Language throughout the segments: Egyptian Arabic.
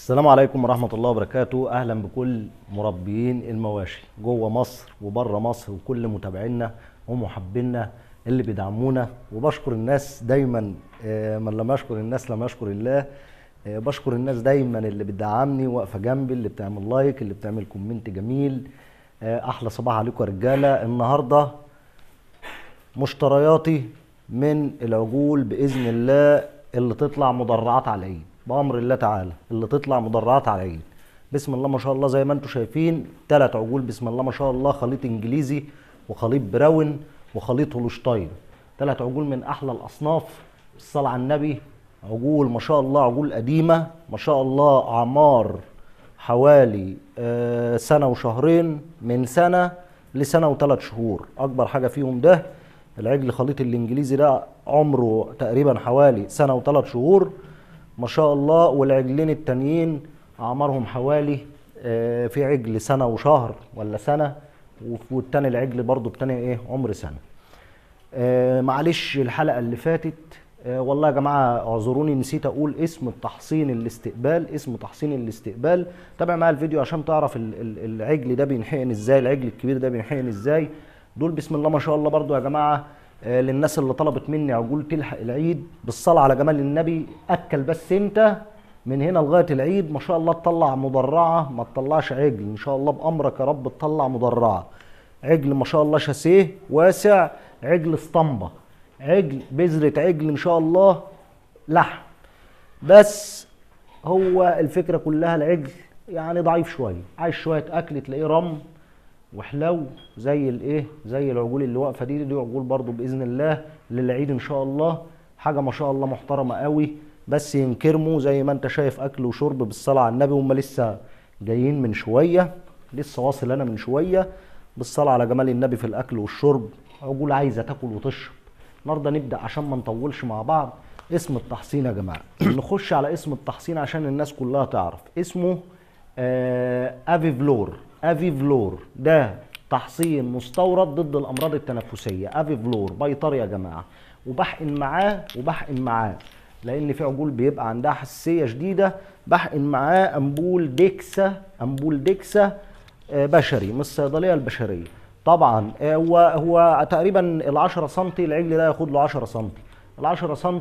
السلام عليكم ورحمة الله وبركاته أهلا بكل مربيين المواشي جوه مصر وبره مصر وكل متابعينا ومحبينا اللي بيدعمونا وبشكر الناس دايما آه، من لم يشكر الناس لم يشكر الله آه، بشكر الناس دايما اللي بتدعمني واقفة جنبي اللي بتعمل لايك اللي بتعمل كومنت جميل آه، أحلى صباح عليكم يا رجالة النهاردة مشترياتي من العجول باذن الله اللي تطلع مدرعات على العيد بامر الله تعالى اللي تطلع مدرعات على العيد بسم الله ما شاء الله زي ما انتم شايفين ثلاث عجول بسم الله ما شاء الله خليط انجليزي وخليط براون وخليط هولشتاين ثلاث عجول من احلى الاصناف الصلاه على النبي عجول ما شاء الله عجول قديمه ما شاء الله اعمار حوالي آه، سنة وشهرين من سنة لسنة وثلاث شهور أكبر حاجة فيهم ده العجل خليط الإنجليزي ده عمره تقريبا حوالي سنة وثلاث شهور ما شاء الله والعجلين التانيين أعمارهم حوالي آه، في عجل سنة وشهر ولا سنة وف- والتاني العجل برضو التاني إيه عمر سنة آه، معلش الحلقه اللي فاتت آه، والله يا جماعه اعذروني نسيت اقول اسم التحصين الاستقبال اسم تحصين الاستقبال تابع معايا الفيديو عشان تعرف ال- ال- العجل ده بينحقن ازاي العجل الكبير ده بينحقن ازاي دول بسم الله ما شاء الله برضو يا جماعه آه، للناس اللي طلبت مني عجول تلحق العيد بالصلاه على جمال النبي اكل بس انت من هنا لغايه العيد ما شاء الله تطلع مدرعه ما تطلعش عجل ان شاء الله بامرك يا رب تطلع مدرعه عجل ما شاء الله شاسيه واسع عجل اسطمبة عجل بذرة عجل ان شاء الله لحم بس هو الفكرة كلها العجل يعني ضعيف شوية عايز شوية اكل تلاقيه رم وحلو زي الايه زي العجول اللي واقفه دي دي عجول برضو باذن الله للعيد ان شاء الله حاجه ما شاء الله محترمه قوي بس ينكرموا زي ما انت شايف اكل وشرب بالصلاه على النبي هم لسه جايين من شويه لسه واصل انا من شويه بالصلاه على جمال النبي في الاكل والشرب عجول عايزه تاكل وتشرب النهارده نبدا عشان ما نطولش مع بعض اسم التحصين يا جماعه نخش على اسم التحصين عشان الناس كلها تعرف اسمه آه افي فلور افي فلور ده تحصين مستورد ضد الامراض التنفسيه افي فلور بيطري يا جماعه وبحقن معاه وبحقن معاه لان في عجول بيبقى عندها حساسيه شديده بحقن معاه امبول ديكسا امبول ديكسا آه، بشري من الصيدليه البشريه طبعا آه، هو هو تقريبا ال 10 سم العجل ده ياخد له 10 سم ال 10 سم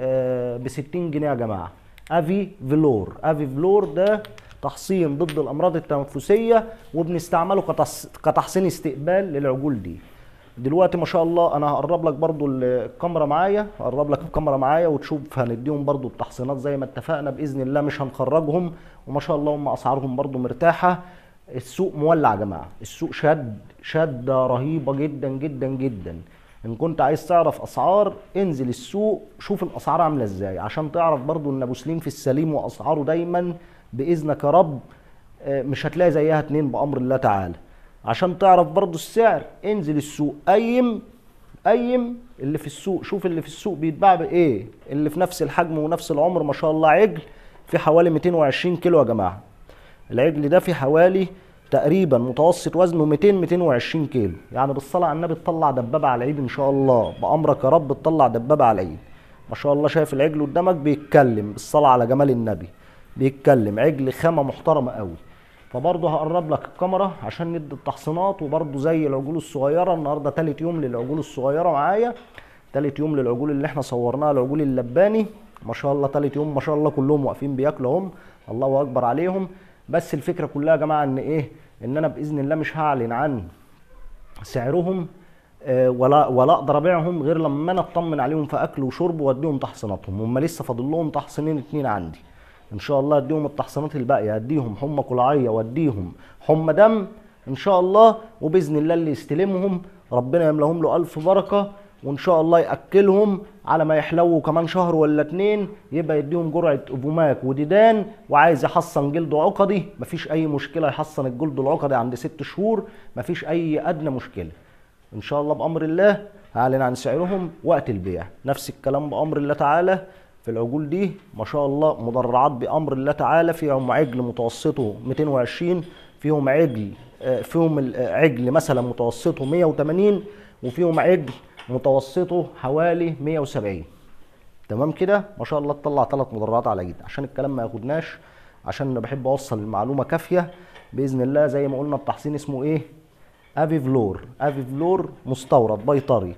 ب 60 جنيه يا جماعه افي فلور افي فلور ده تحصين ضد الامراض التنفسيه وبنستعمله كتص- كتحصين استقبال للعجول دي دلوقتي ما شاء الله انا هقرب لك برضو الكاميرا معايا هقرب لك الكاميرا معايا وتشوف هنديهم برضو التحصينات زي ما اتفقنا باذن الله مش هنخرجهم وما شاء الله هم اسعارهم برضو مرتاحه السوق مولع يا جماعه السوق شد شده رهيبه جدا جدا جدا ان كنت عايز تعرف اسعار انزل السوق شوف الاسعار عامله ازاي عشان تعرف برضو ان ابو سليم في السليم واسعاره دايما باذنك يا رب آه، مش هتلاقي زيها اتنين بامر الله تعالى عشان تعرف برضو السعر انزل السوق قيم قيم اللي في السوق شوف اللي في السوق بيتباع بايه اللي في نفس الحجم ونفس العمر ما شاء الله عجل في حوالي 220 كيلو يا جماعه العجل ده في حوالي تقريبا متوسط وزنه 200 220 كيلو يعني بالصلاه على النبي تطلع دبابه على العيد ان شاء الله بامرك يا رب تطلع دبابه على العيد ما شاء الله شايف العجل قدامك بيتكلم بالصلاه على جمال النبي بيتكلم عجل خامه محترمه قوي فبرضه هقرب لك الكاميرا عشان ندي التحصينات وبرضه زي العجول الصغيره النهارده تالت يوم للعجول الصغيره معايا تالت يوم للعجول اللي احنا صورناها العجول اللباني ما شاء الله تالت يوم ما شاء الله كلهم واقفين بياكلوا هم الله اكبر عليهم بس الفكره كلها يا جماعه ان ايه ان انا باذن الله مش هعلن عن سعرهم آه، ولا ولا اقدر ابيعهم غير لما انا اطمن عليهم في اكل وشرب واديهم تحصيناتهم هم لسه فاضل لهم تحصينين اتنين عندي ان شاء الله اديهم التحصينات الباقيه اديهم حمى كلاعيه واديهم حمى دم ان شاء الله وباذن الله اللي يستلمهم ربنا يملاهم له الف بركه وان شاء الله ياكلهم على ما يحلوا كمان شهر ولا اتنين يبقى يديهم جرعه اوفوماك وديدان وعايز يحصن جلده عقدي مفيش اي مشكله يحصن الجلد العقدي عند ست شهور مفيش اي ادنى مشكله ان شاء الله بامر الله هعلن عن سعرهم وقت البيع نفس الكلام بامر الله تعالى في العجول دي ما شاء الله مدرعات بامر الله تعالى فيهم عجل متوسطه 220 فيهم عجل آه، فيهم ال- آه، عجل مثلا متوسطه 180 وفيهم عجل متوسطه حوالي 170 تمام كده ما شاء الله تطلع ثلاث مدرعات على ايد عشان الكلام ما ياخدناش عشان انا بحب اوصل المعلومه كافيه باذن الله زي ما قلنا التحصين اسمه ايه افي فلور افي فلور مستورد بيطري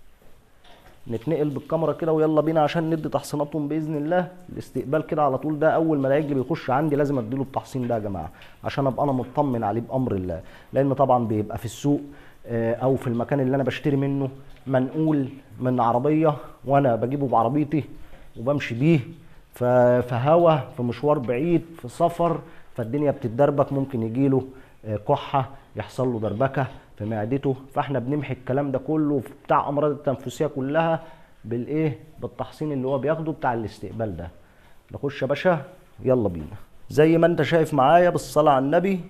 نتنقل بالكاميرا كده ويلا بينا عشان ندي تحصيناتهم باذن الله الاستقبال كده على طول ده اول ما العجل بيخش عندي لازم اديله التحصين ده يا جماعه عشان ابقى انا مطمن عليه بامر الله لان طبعا بيبقى في السوق آه، او في المكان اللي انا بشتري منه منقول من عربيه وانا بجيبه بعربيتي وبمشي بيه ف- في هوا في مشوار بعيد في سفر فالدنيا بتتدربك ممكن يجيله آه، كحه يحصل له دربكه في معدته فاحنا بنمحي الكلام ده كله بتاع امراض التنفسيه كلها بالايه بالتحصين اللي هو بياخده بتاع الاستقبال ده نخش يا باشا يلا بينا زي ما انت شايف معايا بالصلاه على النبي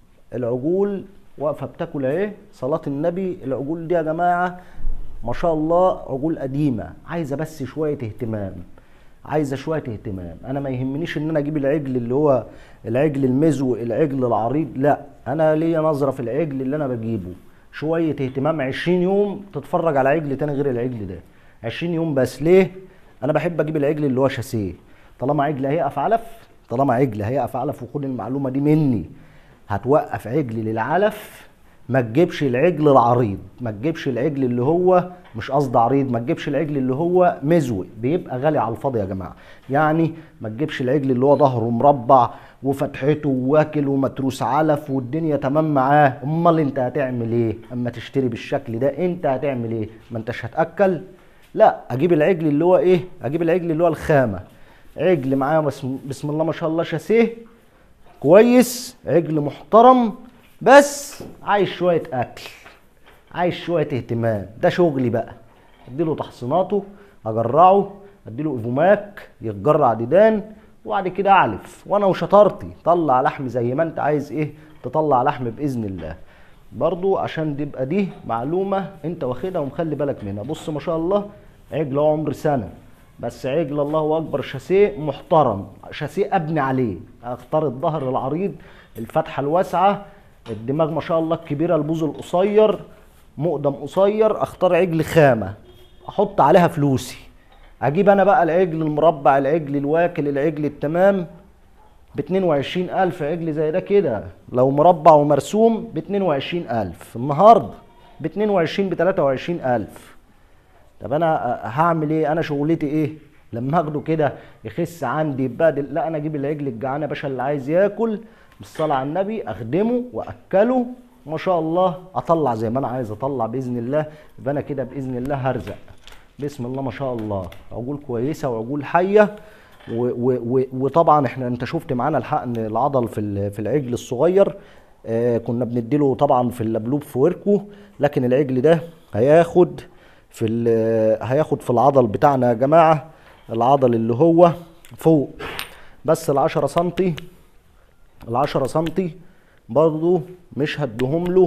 العجول واقفه بتاكل اهي صلاه النبي العجول دي يا جماعه ما شاء الله عجول قديمه عايزه بس شويه اهتمام عايزه شويه اهتمام انا ما يهمنيش ان انا اجيب العجل اللي هو العجل المزو العجل العريض لا انا ليا نظره في العجل اللي انا بجيبه شويه اهتمام 20 يوم تتفرج على عجل تاني غير العجل ده 20 يوم بس ليه انا بحب اجيب العجل اللي هو شاسيه طالما عجل هيقف علف طالما عجل هيقف علف وخد المعلومه دي مني هتوقف عجل للعلف ما تجيبش العجل العريض ما تجيبش العجل اللي هو مش قصد عريض ما تجيبش العجل اللي هو مزوي بيبقى غالي على الفاضي يا جماعه يعني ما تجيبش العجل اللي هو ظهره مربع وفتحته واكل ومتروس علف والدنيا تمام معاه امال انت هتعمل ايه اما تشتري بالشكل ده انت هتعمل ايه ما انتش هتاكل لا اجيب العجل اللي هو ايه اجيب العجل اللي هو الخامه عجل معاه بسم, بسم الله ما شاء الله شاسيه كويس عجل محترم بس عايز شويه اكل عايز شويه اهتمام ده شغلي بقى اديله تحصيناته اجرعه اديله ايفوماك يتجرع ديدان وبعد كده اعلف وانا وشطارتي طلع لحم زي ما انت عايز ايه تطلع لحم باذن الله برضو عشان تبقى دي معلومه انت واخدها ومخلي بالك منها بص ما شاء الله عجل هو عمر سنه بس عجل الله اكبر شاسيه محترم شاسيه ابني عليه اختار الظهر العريض الفتحه الواسعه الدماغ ما شاء الله الكبيره البوز القصير مقدم قصير اختار عجل خامه احط عليها فلوسي اجيب انا بقى العجل المربع العجل الواكل العجل التمام ب 22000 عجل زي ده كده لو مربع ومرسوم ب 22000 النهارده ب 22 ب 23000 طب انا هعمل ايه انا شغلتي ايه لما اخده كده يخس عندي يتبهدل لا انا اجيب العجل الجعان يا باشا اللي عايز ياكل بالصلاه على النبي اخدمه واكله ما شاء الله اطلع زي ما انا عايز اطلع باذن الله يبقى انا كده باذن الله هرزق بسم الله ما شاء الله عجول كويسه وعجول حيه و و و وطبعا احنا انت شفت معانا الحقن العضل في ال- في العجل الصغير آه كنا بنديله طبعا في اللبلوب في وركه لكن العجل ده هياخد في ال- هياخد في العضل بتاعنا يا جماعه العضل اللي هو فوق بس ال 10 سنتي ال 10 سنتي برضو مش هديهم له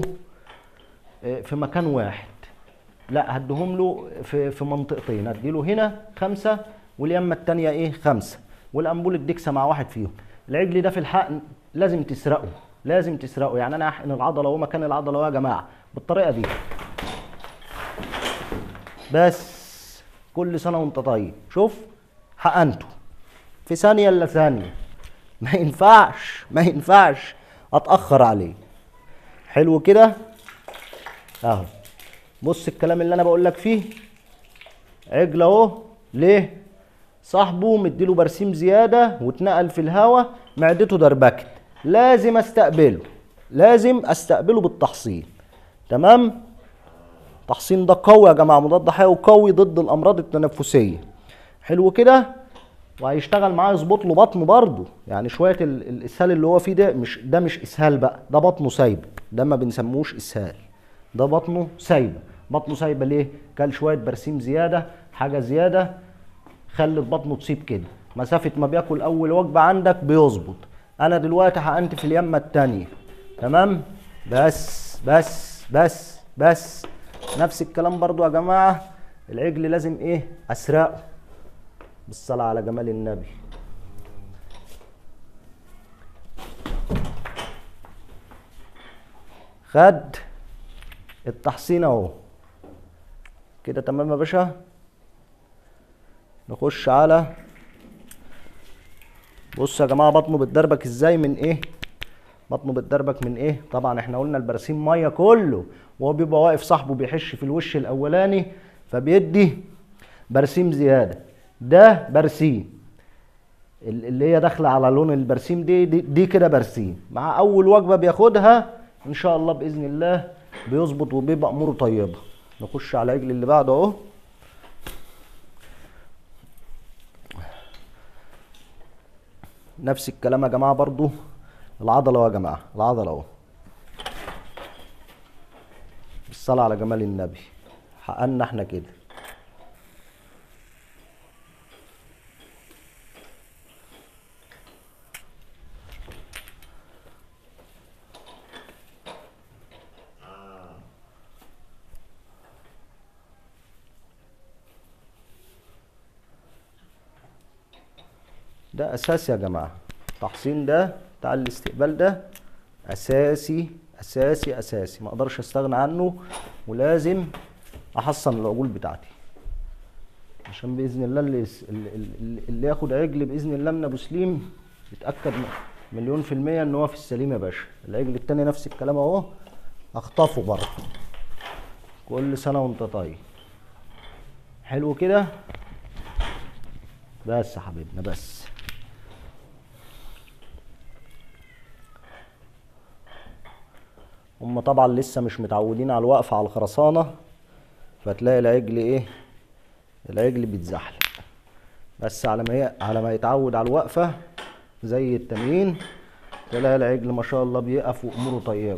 آه، في مكان واحد لا هديهم له في في منطقتين هديله هنا خمسه واليمه التانيه ايه خمسه والامبول الدكسه مع واحد فيهم العجل ده في الحقن لازم تسرقه لازم تسرقه يعني انا احقن العضله اهو مكان العضله اهو يا جماعه بالطريقه دي بس كل سنه وانت طيب شوف حقنته في ثانيه الا ثانيه ما ينفعش ما ينفعش اتاخر عليه حلو كده اهو بص الكلام اللي انا بقول لك فيه عجل اهو ليه صاحبه مديله برسيم زياده واتنقل في الهوا معدته دربكت لازم استقبله لازم استقبله بالتحصين تمام التحصين ده قوي يا جماعه مضاد حيوي قوي ضد الامراض التنفسيه حلو كده وهيشتغل معاه يظبط له بطنه برضه يعني شويه ال- الاسهال اللي هو فيه ده مش ده مش اسهال بقى ده بطنه سايبه ده ما بنسموش اسهال ده بطنه سايبه بطنه سايبه ليه كل شويه برسيم زياده حاجه زياده خلت بطنه تصيب كده مسافه ما بياكل اول وجبه عندك بيظبط انا دلوقتي حقنت في اليمه التانية تمام بس بس بس بس نفس الكلام برضو يا جماعه العجل لازم ايه اسرقه بالصلاه على جمال النبي خد التحصين اهو كده تمام يا باشا نخش على بصوا يا جماعه بطنه بتدربك ازاي من ايه بطنه بتدربك من ايه طبعا احنا قلنا البرسيم ميه كله وهو بيبقى واقف صاحبه بيحش في الوش الاولاني فبيدي برسيم زياده ده برسيم ال- اللي هي داخله على لون البرسيم دي دي, دي كده برسيم مع اول وجبه بياخدها ان شاء الله باذن الله بيظبط وبيبقى اموره طيبه نخش على العجل اللي بعده اهو نفس الكلام يا جماعه برضو العضله أهو يا جماعه العضله اهو بالصلاه على جمال النبي حقنا احنا كده ده اساسي يا جماعه التحصين ده بتاع الاستقبال ده اساسي اساسي اساسي ما اقدرش استغنى عنه ولازم احصن العجول بتاعتي عشان باذن الله اللي يس- اللي, اللي, اللي ياخد عجل باذن الله من ابو سليم يتاكد م- مليون في الميه ان هو في السليم يا باشا العجل التاني نفس الكلام اهو اخطفه برضه كل سنه وانت طيب حلو كده بس يا حبيبنا بس هم طبعا لسه مش متعودين على الوقفة على الخرسانة فتلاقي العجل ايه العجل بيتزحلق بس على ما ي- على ما يتعود على الوقفة زي التمرين تلاقي العجل ما شاء الله بيقف واموره طيبة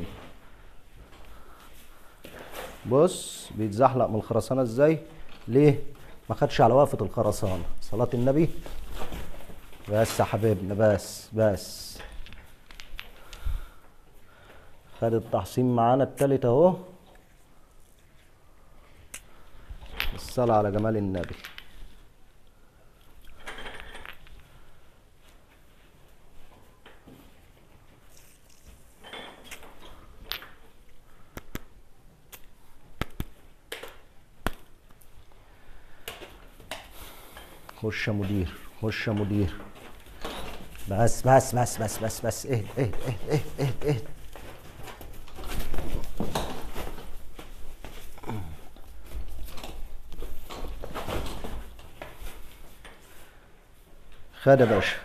بص بيتزحلق من الخرسانة ازاي ليه ما خدش على وقفة الخرسانة صلاة النبي بس يا حبيبنا بس بس خد التحصين معانا التالت اهو الصلاة على جمال النبي خش يا مدير خش يا مدير بس بس بس بس بس بس اهد اهد اهد اهد اهد اهد خد يا باشا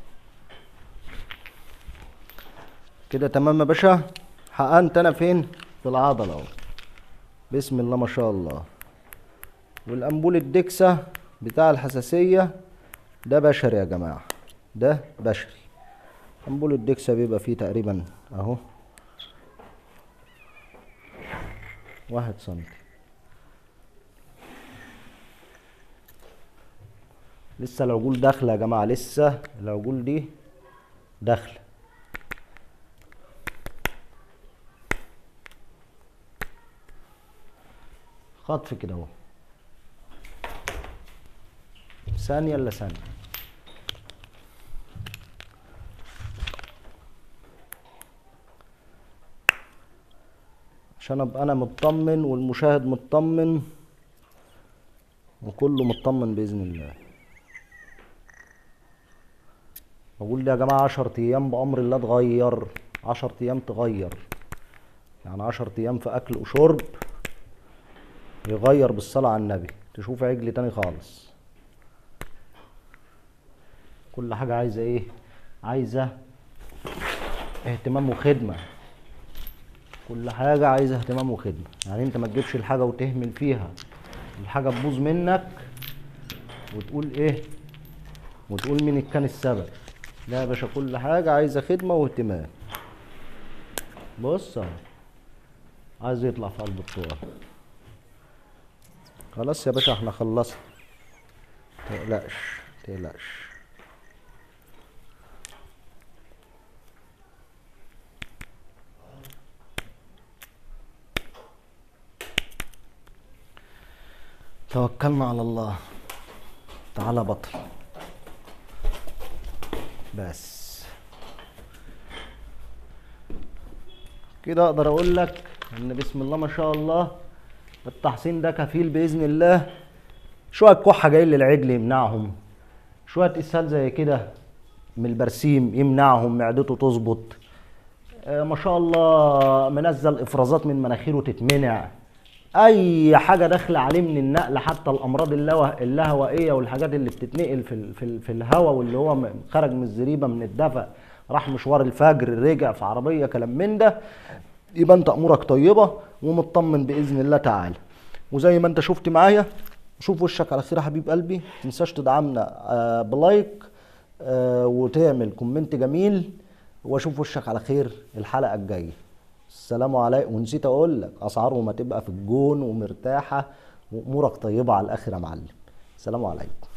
كده تمام يا باشا حقنت انا فين في العضله اهو بسم الله ما شاء الله والامبول الدكسة بتاع الحساسية ده بشري يا جماعة ده بشري امبول الدكسة بيبقى فيه تقريبا اهو واحد سنتي لسه العجول داخلة يا جماعة لسه العجول دي داخلة خطف كده اهو ثانية إلا ثانية عشان ابقى انا مطمن والمشاهد مطمن وكله مطمن باذن الله بقول يا جماعه 10 ايام بامر الله تغير 10 ايام تغير يعني 10 ايام في اكل وشرب يغير بالصلاه على النبي تشوف عجل تاني خالص كل حاجه عايزه ايه عايزه اهتمام وخدمه كل حاجة عايزة اهتمام وخدمة يعني انت ما تجيبش الحاجة وتهمل فيها الحاجة تبوظ منك وتقول ايه وتقول مين كان السبب لا يا باشا كل حاجة عايزة خدمة واهتمام بص اهو عايز يطلع في قلب الطور خلاص يا باشا احنا خلصنا متقلقش متقلقش توكلنا على الله تعالى بطل بس كده اقدر اقول لك ان بسم الله ما شاء الله التحصين ده كفيل باذن الله شويه كحه جاي للعجل يمنعهم شويه اسهال زي كده من البرسيم يمنعهم معدته تظبط آه، ما شاء الله منزل افرازات من مناخيره تتمنع اي حاجه داخله عليه من النقل حتى الامراض اللهو- اللاهوائيه والحاجات اللي بتتنقل في ال- في, ال- في الهواء واللي هو م- خرج من الزريبه من الدفا راح مشوار الفجر رجع في عربيه كلام من ده يبقى انت امورك طيبه ومطمن باذن الله تعالى وزي ما انت شفت معايا شوف وشك على خير يا حبيب قلبي ما تنساش تدعمنا آه، بلايك آه، وتعمل كومنت جميل واشوف وشك على خير الحلقه الجايه السلام عليكم ونسيت اقول لك اسعارهم هتبقى في الجون ومرتاحه وامورك طيبه على الاخر يا معلم السلام عليكم